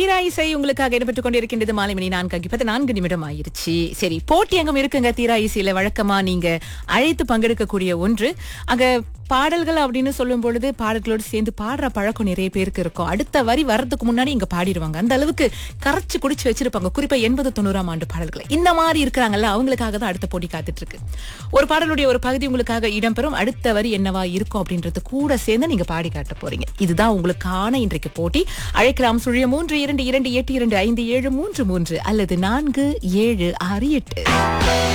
தீரா இசை உங்களுக்காக இடம்பெற்றுக் கொண்டிருக்கின்றது மாலை மணி நான்கு பத்து நான்கு நிமிடம் ஆயிருச்சு சரி போட்டி அங்கம் இருக்குங்க தீரா இசையில வழக்கமா நீங்க அழைத்து பங்கெடுக்கக்கூடிய ஒன்று அங்க பாடல்கள் அப்படின்னு சொல்லும் பொழுது பாடல்களோடு சேர்ந்து பாடுற பழக்கம் நிறைய பேருக்கு இருக்கும் அடுத்த வரி வர்றதுக்கு முன்னாடி இங்க பாடிடுவாங்க அந்த அளவுக்கு கரைச்சு குடிச்சு வச்சிருப்பாங்க குறிப்பா எண்பது தொண்ணூறாம் ஆண்டு பாடல்களை இந்த மாதிரி இருக்கிறாங்கல்ல அவங்களுக்காக தான் அடுத்த போட்டி காத்துட்டு இருக்கு ஒரு பாடலுடைய ஒரு பகுதி உங்களுக்காக இடம்பெறும் அடுத்த வரி என்னவா இருக்கும் அப்படின்றது கூட சேர்ந்து நீங்க பாடி காட்ட போறீங்க இதுதான் உங்களுக்கான இன்றைக்கு போட்டி அழைக்கலாம் சுழிய மூன்று இரண்டு இரண்டு எட்டு இரண்டு ஐந்து ஏழு மூன்று மூன்று அல்லது நான்கு ஏழு ஆறு எட்டு